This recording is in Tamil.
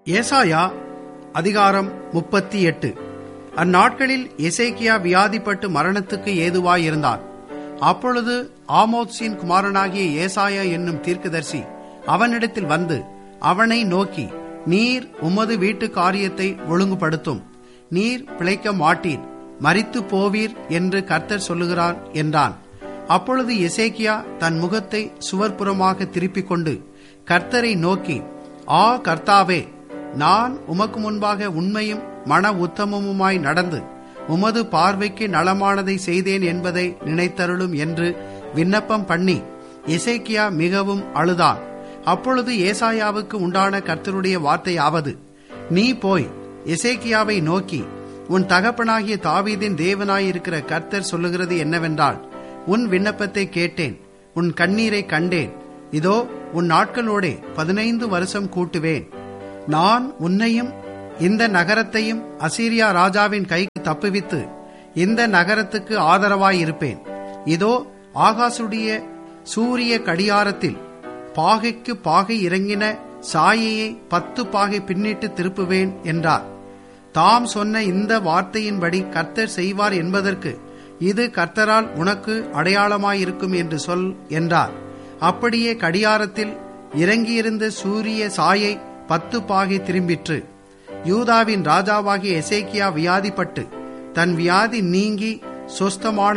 ஏசாயா அதிகாரம் முப்பத்தி எட்டு அந்நாட்களில் எசேக்கியா வியாதிப்பட்டு மரணத்துக்கு ஏதுவாயிருந்தான் அப்பொழுது ஆமோத்சின் குமாரனாகிய ஏசாயா என்னும் தீர்க்கதரிசி அவனிடத்தில் வந்து அவனை நோக்கி நீர் உமது வீட்டு காரியத்தை ஒழுங்குபடுத்தும் நீர் பிழைக்க மாட்டீர் மரித்து போவீர் என்று கர்த்தர் சொல்லுகிறான் என்றான் அப்பொழுது எசேக்கியா தன் முகத்தை சுவர்புறமாக திருப்பிக் கொண்டு கர்த்தரை நோக்கி ஆ கர்த்தாவே நான் உமக்கு முன்பாக உண்மையும் மன உத்தமமுமாய் நடந்து உமது பார்வைக்கு நலமானதை செய்தேன் என்பதை நினைத்தருளும் என்று விண்ணப்பம் பண்ணி எசேக்கியா மிகவும் அழுதான் அப்பொழுது ஏசாயாவுக்கு உண்டான கர்த்தருடைய வார்த்தையாவது நீ போய் எசேக்கியாவை நோக்கி உன் தகப்பனாகிய தாவீதின் தேவனாயிருக்கிற கர்த்தர் சொல்லுகிறது என்னவென்றால் உன் விண்ணப்பத்தை கேட்டேன் உன் கண்ணீரை கண்டேன் இதோ உன் நாட்களோடே பதினைந்து வருஷம் கூட்டுவேன் நான் உன்னையும் இந்த நகரத்தையும் அசீரியா ராஜாவின் கைக்கு தப்புவித்து இந்த நகரத்துக்கு ஆதரவாயிருப்பேன் இதோ ஆகாசுடைய சூரிய கடியாரத்தில் பாகைக்கு பாகை இறங்கின சாயையை பத்து பாகை பின்னிட்டு திருப்புவேன் என்றார் தாம் சொன்ன இந்த வார்த்தையின்படி கர்த்தர் செய்வார் என்பதற்கு இது கர்த்தரால் உனக்கு அடையாளமாயிருக்கும் என்று சொல் என்றார் அப்படியே கடியாரத்தில் இறங்கியிருந்த சூரிய சாயை பத்து பாகை திரும்பிற்று யூதாவின் ராஜாவாகிய எசேக்கியா வியாதிப்பட்டு தன் வியாதி நீங்கி சொஸ்தமான